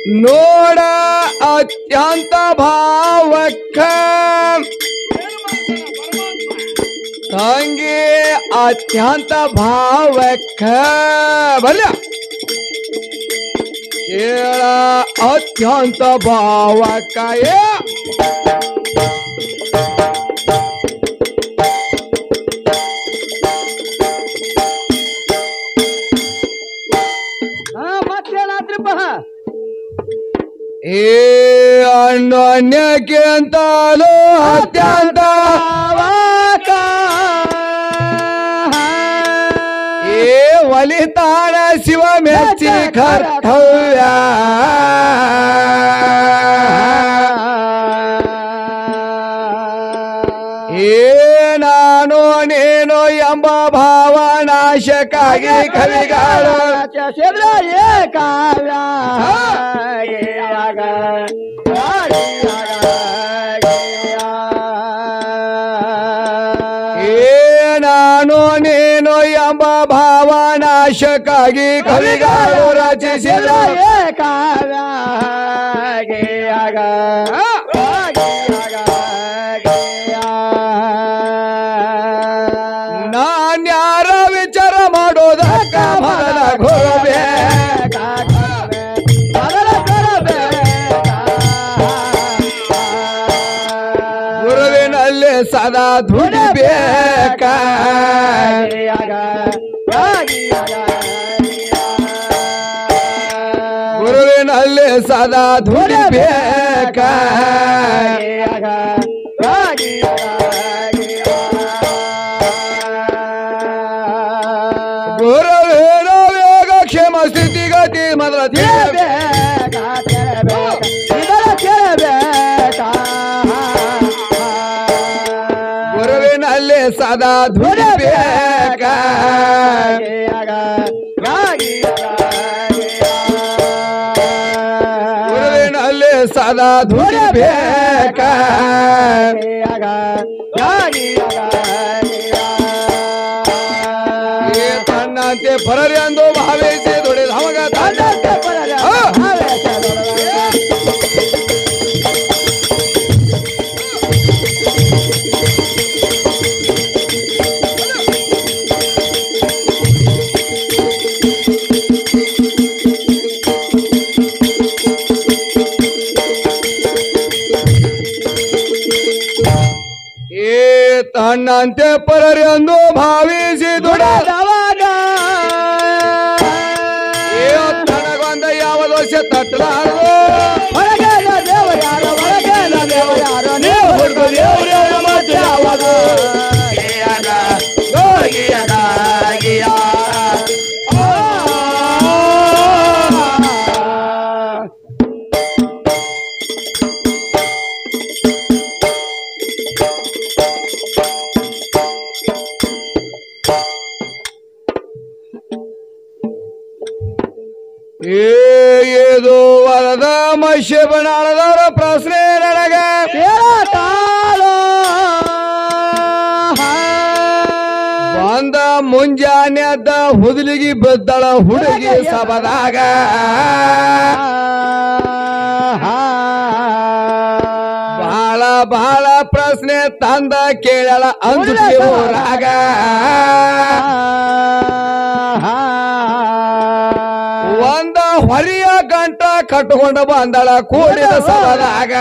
ನೋಡ ಅತ್ಯಂತ ಭಾವಕ್ಕ ತಂಗಿ ಅತ್ಯಂತ ಭಾವಕ್ಕ ಬಲ್ಲ ಕೇಳ ಅತ್ಯಂತ ಭಾವಕ್ಕ ಏ ಹಾ ಮತ್ತೇನಾದ್ರಿಪ್ಪ ಏ ಅನ್ಯೋನ್ಯಕ್ಕೆ ಅಂತಲೂ ಅತ್ಯಂತ ಏ ಒಲಿತಾನ ಶಿವ ಮೆಚ್ಚಿ ಕರ್ತವ್ಯ ಏ ನಾನು ನೀನು ಎಂಬ ಭಾವ ನಾಶಕ್ಕಾಗಿ ಕವಿಗಾರು ಶಿದ್ರ ಏ ಕಾವ್ಯ ಏ ನಾನು ನೀನು ಎಂಬ ಭಾವ ನಾಶಕ್ಕಾಗಿ ಕವಿಗಾರು ರಚಿಸಿದ ಏ ಕಾವ್ಯ ನಾನ್ಯಾರ ವಿಚಾರ ಮಾಡೋದಕ್ಕ ಮೊದಲ ಗುರುವೇ ಗುರುವಿನಲ್ಲಿ ಸದಾ ದುಡಿಬೇಕ ಗುರುವಿನಲ್ಲಿ ಸದಾ ದುಡಿಬೇಕ ಗುರುವಿನ ವೇಗ ಕ್ಷೇಮ ಸ್ಥಿತಿಗತಿ ಮೊದಲ ತಿಳಿಯಬೇಕು. ಗುರುವಿನಲ್ಲಿ ಸದಾ ದುಡಿಬೇಕ ಗುರುವಿನಲ್ಲಿ ಸದಾ ದುಡಿಬೇಕ ಈ ತನ್ನಂತೆ ಪರರೆಂದು ಭಾವಿಸಿ ದುಡಿದ ಅವಾಗ ತನ್ನ ಏ ತನ್ನಂತೆ ಪರರೆಂದು ಭಾವಿಸಿ ದುಡಿದ ಏ ತನಗೊಂದ ಯಾವ ದೋಷ ತಟ್ಟಲಾರದು ಹುಡುಗ ದೇವ್ರ ಮತ್ತೆ ಯಾವುದು ಏ ಇದು ವರದ ಮಶ್ಯ ಬಣಾಳದವರ ಪ್ರಶ್ನೆ ನನಗ ಬಂದ ಮುಂಜಾನೆ ಅದ್ದ ಹುದುಲಿಗಿ ಬಿದ್ದಳ ಹುಡುಗಿ ಸಬದಾಗ ಬಾಳ ಬಾಳ ಪ್ರಶ್ನೆ ತಂದ ಕೇಳಳ ಅಂಜುತಿ ಊರಾಗ ಒಂದ ಹೊರಿಯ ಗಂಟ ಕಟ್ಕೊಂಡು ಬಂದಳ ಕೂಡಿದ ಸಬದಾಗ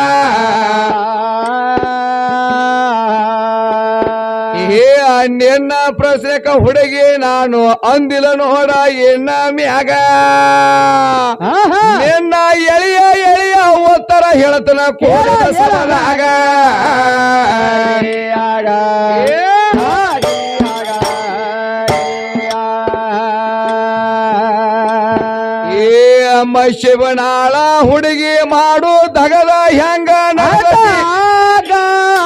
ಏ ನಿನ್ನ ಪ್ರಶ್ನೆಕ ಹುಡುಗಿ ನಾನು ಅಂದಿಲ ನೋಡ ಎನ್ನ ಮ್ಯಾಗ ನಿನ್ನ ಎಳೆಯ ಎಳೆಯ ಉತ್ತರ ಹೇಳ್ತನ ಕೂಡಿದ ಸಬದಾಗ ಏ ಏ ಅಮ್ಮ ಶಿವನಾಳ ಹುಡುಗಿ ಮಾಡು ದಗದ ಹೆಂಗ ನಡತಿ?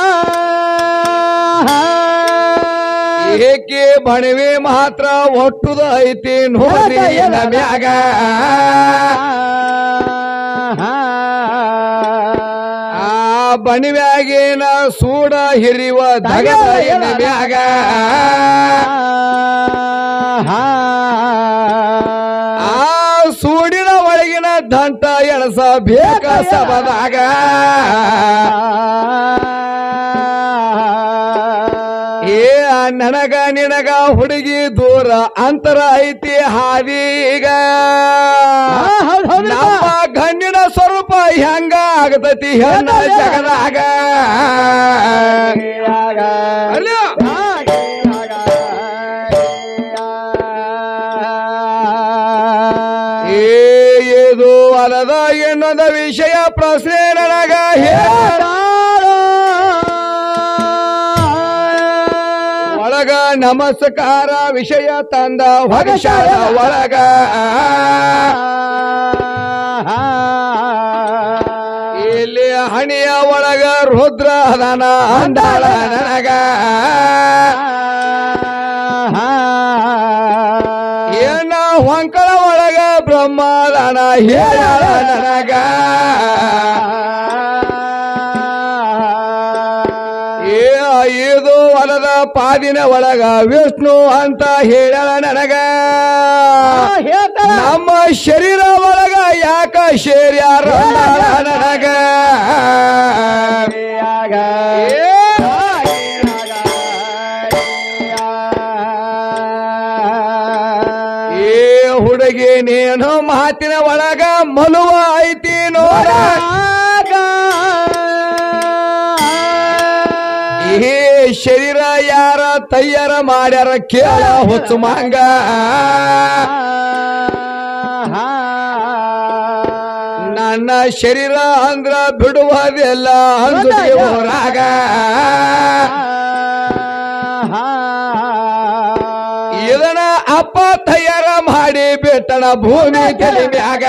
ಏಕೆ ಬಣವೆ ಮಾತ್ರ ಒಟ್ಟುದ ಐತಿ ನೋಡಿ ಮ್ಯಾಗ ಆ ಬಣಿವ್ಯಾಗೇನ ಸೂಡ ಹಿರಿವ ದಗದ ಎನ್ನ ಮ್ಯಾಗ ಆ ಸೂಡಿನ ಒಳಗಿನ ದಂಟ ಎಣಸ ಬೇಕ ಸಬದಾಗ ಏ ನನಗ ನಿನಗ ಹುಡುಗಿ ದೂರ ಅಂತರ ಐತಿ ಹಾದೀಗ ಹೌದ್ ಹೌದ್ರಿ ನಮ್ಮ ಗಂಡಿನ ಸ್ವರೂಪ ಹೆಂಗ ಆಗತೈತಿ ಹೆಣ್ಣ ಜಗದಾಗ ಅಲ್ಲ ಏ ಇದು ಅಲದ ಎನ್ನೊಂದ ವಿಷಯ ಪ್ರಶ್ನೆ ನನಗ ಹೇಳ ಒಳಗ ನಮಸ್ಕಾರ ವಿಷಯ ತಂದ ಹೊಗಶಾಲ ಒಳಗ ಇಲ್ಲಿ ಹಣಿಯ ಒಳಗ ರುದ್ರ ಹದನ ಅಂದಾಳ ನನಗ ಏನ ಹೊಂಕಳ ಒಳಗ ಬ್ರಹ್ಮದಾನ ಹೇಳ ನನಗ ಏ ಇದು ಹೊಲದ ಪಾದಿನ ಒಳಗ ವಿಷ್ಣು ಅಂತ ಹೇಳ ನನಗ ನಮ್ಮ ಶರೀರ ಒಳಗ ಯಾಕ ಶೇರ್ಯಾರ ನನಗ ಏ ಏ ಹುಡುಗಿ ನೀನು ಮಾತಿನ ಒಳಗ ಮಲುವ ಐತಿ ನೋಡ ಈ ಶರೀರ ಯಾರ ತಯ್ಯಾರ ಮಾಡ್ಯಾರ ಕೇಳ ಹೊತ್ತು ಮಾಂಗ ನನ್ನ ಶರೀರ ಅಂದ್ರ ಬಿಡುವುದಿಲ್ಲ ಅಂದು ಊರಾಗ ಇದನ್ನ ಅಪ್ಪ ತಯಾರ ಮಾಡಿ ಬಿಟ್ಟಣ ಭೂಮಿ ತಲೆ ಮ್ಯಾಗ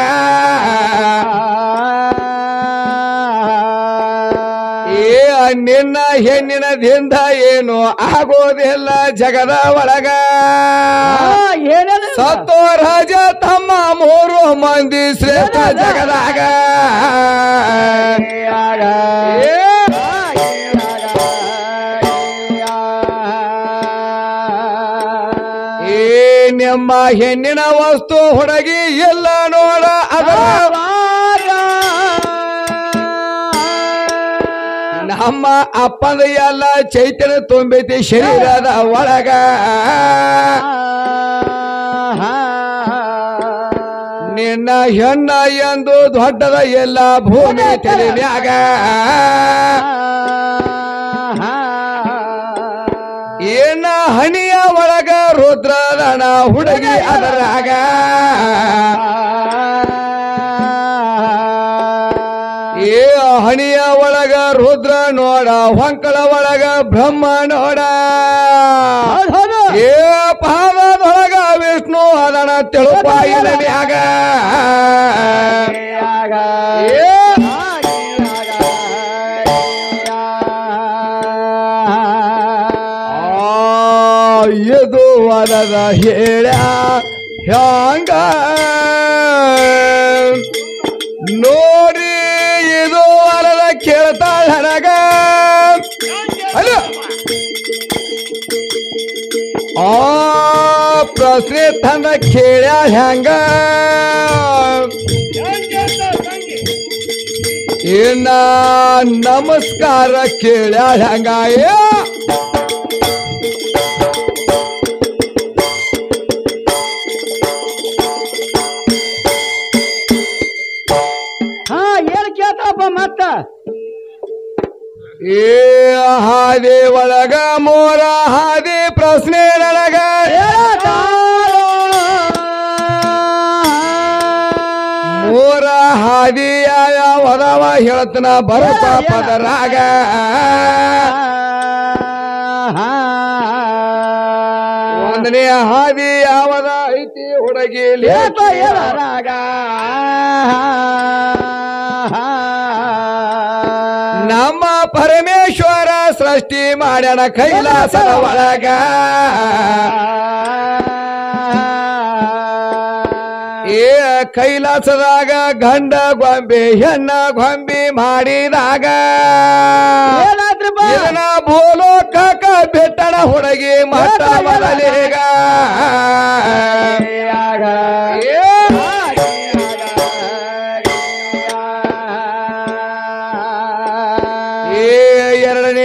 ಏ ನಿನ್ನ ಹೆಣ್ಣಿನದಿಂದ ಏನು ಆಗೋದಿಲ್ಲ ಜಗದ ಒಳಗ ಸತ್ತೋ ರಾಜ ತಮ್ಮ ಮೂರು ಮಂದಿ ಶ್ರೇಷ್ಠ ಜಗದಾಗ ಏ ಏ ನಿಮ್ಮ ಹೆಣ್ಣಿನ ವಸ್ತು ಹುಡುಗಿ ಎಲ್ಲ ನೋಡ ಅದರ ನಮ್ಮ ಅಪ್ಪನ ಎಲ್ಲ ಚೈತನ್ಯ ತುಂಬೈತಿ ಶರೀರದ ಒಳಗ ನಿನ್ನ ಹೆಣ್ಣ ಎಂದು ದೊಡ್ಡದ ಎಲ್ಲ ಭೂಮಿ ತಲೆ ಮ್ಯಾಗ ಏನ ಹಣಿಯ ಒಳಗ ರುದ್ರದಣ ಹುಡುಗಿ ಅದರಾಗ ಏ ಹಣಿಯ ಒಳಗ ರುದ್ರ ನೋಡ ಹೊಂಕಳ ಒಳಗ ಬ್ರಹ್ಮ ನೋಡ ಏ ಪಾದದೊಳಗ ವಿಷ್ಣು ಅದಣ ತಿಳುಪಾಯಿನ ಮ್ಯಾಗ ಏ ಆ, ಇದು ವರದ ಹೇಳ ಹ್ಯಾಂಗ ನೋಡಿ ಇದು ವರದ ಕೇಳ್ತಾಳ ನನಗ ಅಲ್ಲ ಆ ಪ್ರಶ್ನೆ ತಂದ ಕೇಳ ಹ್ಯಾಂಗ ಏನ ನಮಸ್ಕಾರ ಕೇಳ ಹ್ಯಾಂಗ ಏ ಹಾ ಏನ್ ಕೇಳ್ತಾರಪ್ಪ ಮತ್ತ ಏ ಹಾದಿ ಒಳಗ ಮೋರ ಹಾದಿ ಪ್ರಶ್ನೆ ನನಗ ಮೋರ ಹಾದಿ ಯಾವದವ ಹೇಳ್ತನ ಬರಪ ಪದರಾಗ ಒಂದನೇ ಹಾದಿ ಯಾವದ ಐತಿ ಹುಡುಗಿ ಲೇಪ ಎದರಾಗ. ನಮ್ಮ ಪರಮೇಶ್ವರ ಸೃಷ್ಟಿ ಮಾಡ್ಯಾನ ಕೈಲಾಸದ ಒಳಗ ಏ ಕೈಲಾಸದಾಗ ಗಂಡ ಗೊಂಬೆ ಹೆಣ್ಣ ಗೊಂಬೆ ಮಾಡಿದಾಗ ಇದನ್ನ ಬೋಲೋ ಕಾಕ ಬೆಟ್ಟಣ ಹುಡುಗಿ ಮಟ್ಟ ಬದಲಿಗ ಏ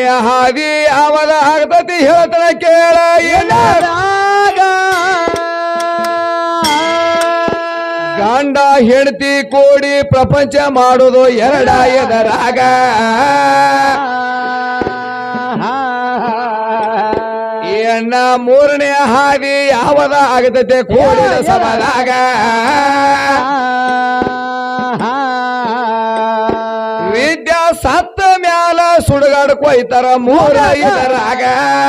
ಮೂರನೆಯ ಹಾದಿ ಯಾವದ ಆಗ್ತತಿ ಹೇಳ್ತಾನ ಕೇಳ ಏನ ಗಂಡ ಹೆಂಡತಿ ಕೂಡಿ ಪ್ರಪಂಚ ಮಾಡುದು ಎರಡ ಎದರಾಗ ಎಣ್ಣ ಮೂರನೇ ಹಾದಿ ಯಾವದ ಆಗತತೆ ಕೂಡಿದ ಸಭದಾಗ ವಿದ್ಯಾ ಸತ್ತ ಮ್ಯಾಲ ಸುಡುಗಾಡ್ ಕೊಯ್ತಾರ ಮೂರ ಇದರಾಗ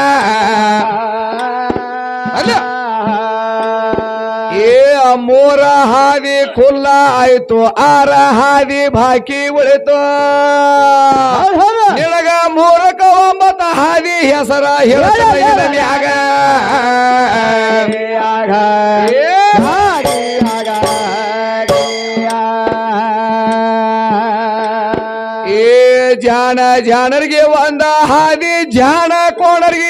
ಅಲ್ಲ. ಏ ಮೂರ ಹಾದಿ ಖುಲ್ಲ ಆಯ್ತು ಆರ ಹಾದಿ ಬಾಕಿ ಉಳಿತು ನಿನಗ ಮೂರಕ ಒಂಬತ್ತ ಹಾದಿ ಹೆಸರ ಹೇಳ್ಯಾಗ ಏ ಜಾಣ ಜಾಣರಿಗೆ ಒಂದ ಹಾದಿ ಜಾಣ ಕೋಣರಿಗೆ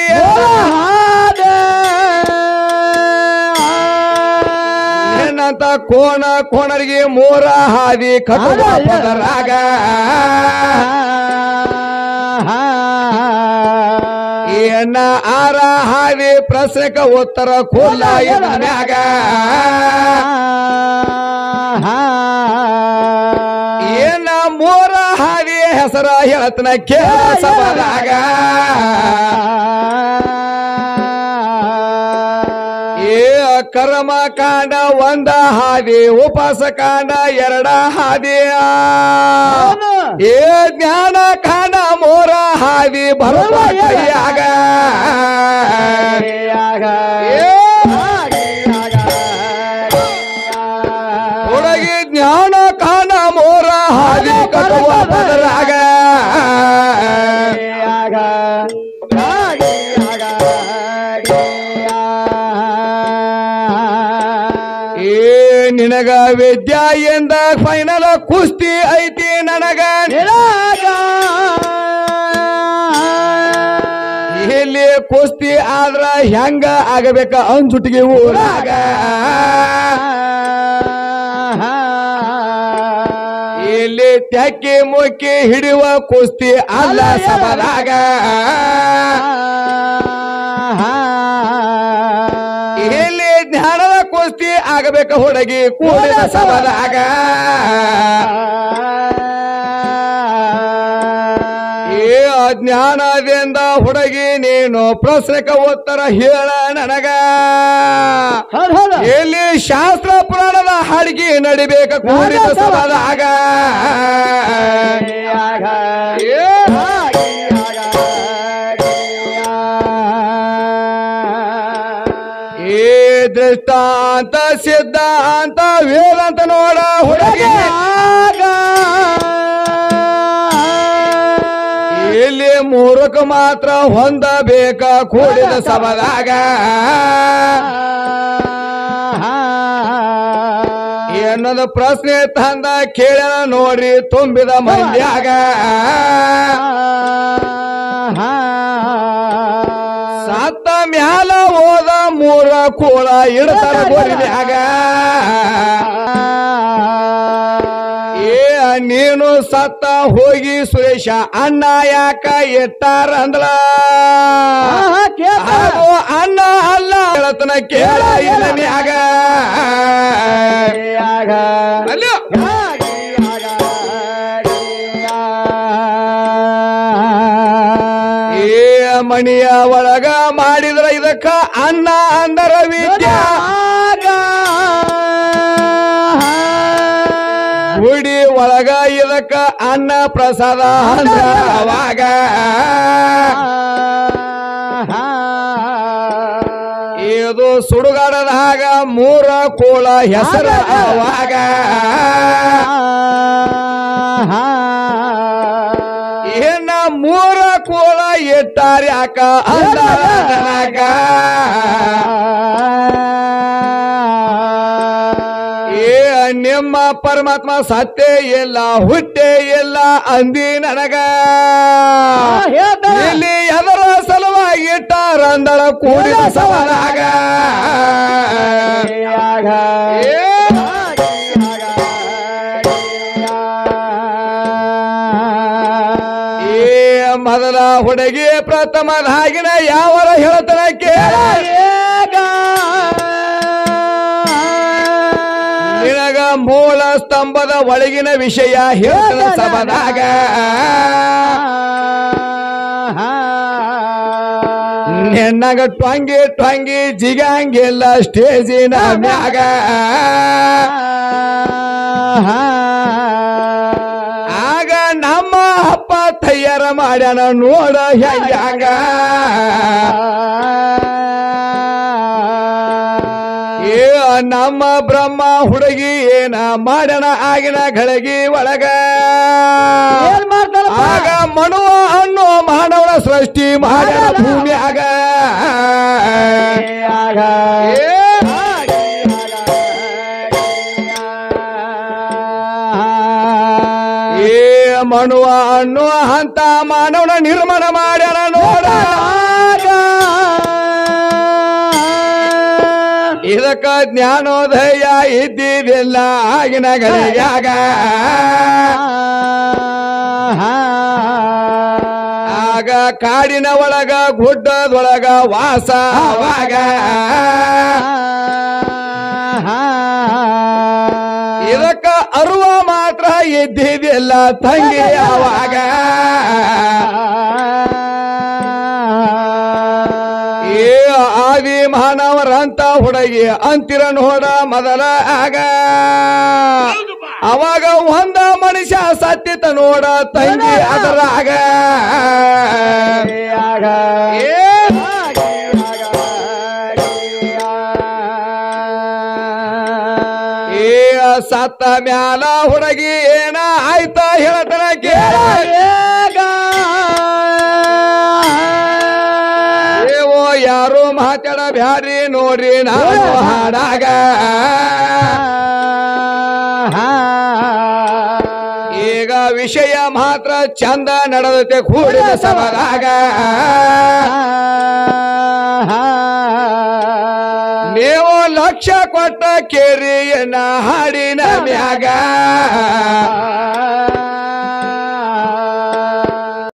ಏನಂತ ಕೋಣ ಕೋಣರಿಗೆ ಮೂರ ಹಾದಿ ಕಟ್ಟುವ ಪದರಾಗ ಎಣ್ಣ ಆರ ಹಾದಿ ಪ್ರಶ್ನೆಕ ಉತ್ತರ ಖುಲ್ಲ ಮ್ಯಾಗ ಏನ ಮೂರ ಹಾದಿ ಹೆಸರ ಹೇಳತನ ಕೇಳ ಸಭದಾಗ ಏ ಕರ್ಮ ಕಾಂಡ ಒಂದ ಹಾದಿ ಉಪಾಸ ಕಾಂಡ ಎರಡ ಹಾದಿ ಏ ಜ್ಞಾನ ಕಾಂಡ ಮೂರ ಹಾದಿ ಬರುವ ಕೈಯಾಗ ಏ ಒಳಗೆ ಜ್ಞಾನ ಕಾಣ ಮೋರ ಹಾದಿ ಕಟ್ಟುವ ಬದಲಾಗ ಏ ನಿನಗ ವಿದ್ಯಾ ಎಂದ ಫೈನಲ್ ಕುಸ್ತಿ ಐತಿ ನನಗ ಇಲ್ಲಿ ಕುಸ್ತಿ ಆದ್ರ ಹೆಂಗ ಆಗಬೇಕ ಅಂಜುಟಿಗೆ ಊರಾಗ ಇಲ್ಲಿ ತೆಕ್ಕಿ ಮುಕ್ಕಿ ಹಿಡಿಯುವ ಕುಸ್ತಿ ಅಲ್ಲ ಸಬದಾಗ ಇಲ್ಲಿ ಜ್ಞಾನದ ಕುಸ್ತಿ ಆಗಬೇಕ ಹುಡುಗಿ ಕೂಡಿದ ಸಬದಾಗ ಏ ಅಜ್ಞಾನದಿಂದ ಹುಡುಗಿ ನೀನು ಪ್ರಶ್ನೆಕ ಉತ್ತರ ಹೇಳ ನನಗ ಎಲ್ಲಿ ಶಾಸ್ತ್ರ ಪುರಾಣದ ಹಾಡಿಗೆ ನಡಿಬೇಕ ಕೂಡಿದ ಸಭದಾಗ ಏ ಏ ದೃಷ್ಟಾಂತ ಸಿದ್ಧಾಂತ ವೇದಾಂತ ನೋಡ ಹುಡುಗಿ ಇಲ್ಲಿ ಮೂರಕ್ಕ ಮಾತ್ರ ಹೊಂದಬೇಕ ಕೂಡಿದ ಸಭದಾಗ ಏನೊಂದು ಪ್ರಶ್ನೆ ತಂದ ಕೇಳ ನೋಡ್ರಿ ತುಂಬಿದ ಮಂದ್ಯಾಗ ಸತ್ತ ಮ್ಯಾಲ ಹೋದ ಮೂರ ಕೂಳ ಇಡ್ತಾರ ಗೋರಿನ್ಯಾಗ ಏ ನೀನು ಸತ್ತ ಹೋಗಿ ಸುರೇಶ ಅಣ್ಣ ಯಾಕ ಇಟ್ಟಾರ ಅಂದ್ಲ ಅದು ಅಣ್ಣ ಅಲ್ಲ ಹೇಳತನ ಕೇಳ ಇಲ್ಲನ್ಯಾಗ ಅಲ್ಲೋ. ಏ ಮಣಿಯ ಒಳಗ ಮಾಡಿದ್ರ ಇದಕ್ಕ ಅನ್ನ ಅಂದರ ವಿದ್ಯಾ ಗುಡಿ ಒಳಗ ಇದಕ್ಕ ಅನ್ನ ಪ್ರಸಾದ ಅಂದ್ರ ಅವಾಗ ಇದು ಸುಡುಗಾಡದಾಗ ಮೂರ ಕೋಳ ಹೆಸರು ಅವಾಗ ಏನ ಮೂರ ಕೋಳ ಇಟ್ಟಾರ ಯಾಕ ಅಂದಾರ ನನಗ. ಏ ನಿಮ್ಮ ಪರಮಾತ್ಮ ಸತ್ಯ ಇಲ್ಲ ಹುಟ್ಟೆ ಇಲ್ಲ ಅಂದಿ ನನಗ ಇಲ್ಲಿ ಎದರ ಸಲುವಾಗಿ ಇಟ್ಟಾರ ಅಂದಳ ಕೂಡಿದ ಸವರಾಗ ಏ ಏ ಮೊದಲ ಹುಡುಗಿ ಪ್ರಥಮದಾಗಿನ ಯಾವರ ಹೇಳ್ತಾನ ಕೇಳ ನಿನಗ ಮೂಲ ಸ್ತಂಭದ ಒಳಗಿನ ವಿಷಯ ಹೇಳ್ತಾನ ಸಭದಾಗ ನಿನ್ನಗ ಟ್ವಂಗಿ ಟ್ವಂಗಿ ಜಿಗಂಗಿಲ್ಲ ಸ್ಟೇಜಿನ ಮ್ಯಾಗ ಆಗ ನಮ್ಮ ಅಪ್ಪ ತಯಾರ ಮಾಡ್ಯಾನ ನೋಡ ಹೆಂಗ ಏ ನಮ್ಮ ಬ್ರಹ್ಮ ಹುಡುಗಿ ಏನ ಮಾಡ್ಯಾನ ಆಗಿನ ಗಳಗಿ ಒಳಗ ಏನ್ ಮಾಡ್ತಾರಪ್ಪ ಆಗ ಮನುವ ಅನ್ನೋ ಮಾನವನ ಸೃಷ್ಟಿ ಮಾಡ್ಯಾನ ಭೂಮಿಯಾಗ ಏ ಏ ಮನುವ ಅನ್ನೋ ಅಂತ ಮಾನವನ ನಿರ್ಮಾಣ ಮಾಡ್ಯಾನ ನೋಡ ಇದಕ್ಕ ಜ್ಞಾನೋದಯ ಇದ್ದಿದ್ದಿಲ್ಲ ಆಗಿನ ಗಳಿಗಾಗ ಆಗ ಕಾಡಿನ ಒಳಗ ಗುಡ್ಡದೊಳಗ ವಾಸವಾಗ ಇದಕ್ಕ ಅರುವ ಮಾತ್ರ ಇದ್ದಿದ್ದಿಲ್ಲ ತಂಗಿ ಯಾವಾಗ ಏ ಆದಿ ಮಾನವರಂತ ಹುಡುಗಿ ಅಂತಿರ ನೋಡ ಮೊದಲ ಆಗ ಅವಾಗ ಒಂದ ಮನುಷ್ಯ ಸತ್ತಿತ ನೋಡ ತಂಗಿ ಅದರಾಗ ಏ ಏ ಸತ್ತ ಮ್ಯಾಲ ಹುಡುಗಿ ಏನ ಆಯ್ತ ಹೇಳ್ತಾನ ಕೇಳ ಏವೋ ಯಾರು ಮಾತಾಡ ಬ್ಯಾರಿ ನೋಡ್ರಿ ನಾನು ಹಾಡಾಗ ಈಗ ವಿಷಯ ಮಾತ್ರ ಚಂದ ನಡೆದತೆ ಕೂಡಿದ ಸಭದಾಗ ನೀವು ಲಕ್ಷ ಕೊಟ್ಟ ಕೇರಿಯನ್ನ ಹಾಡಿನ ಮ್ಯಾಗ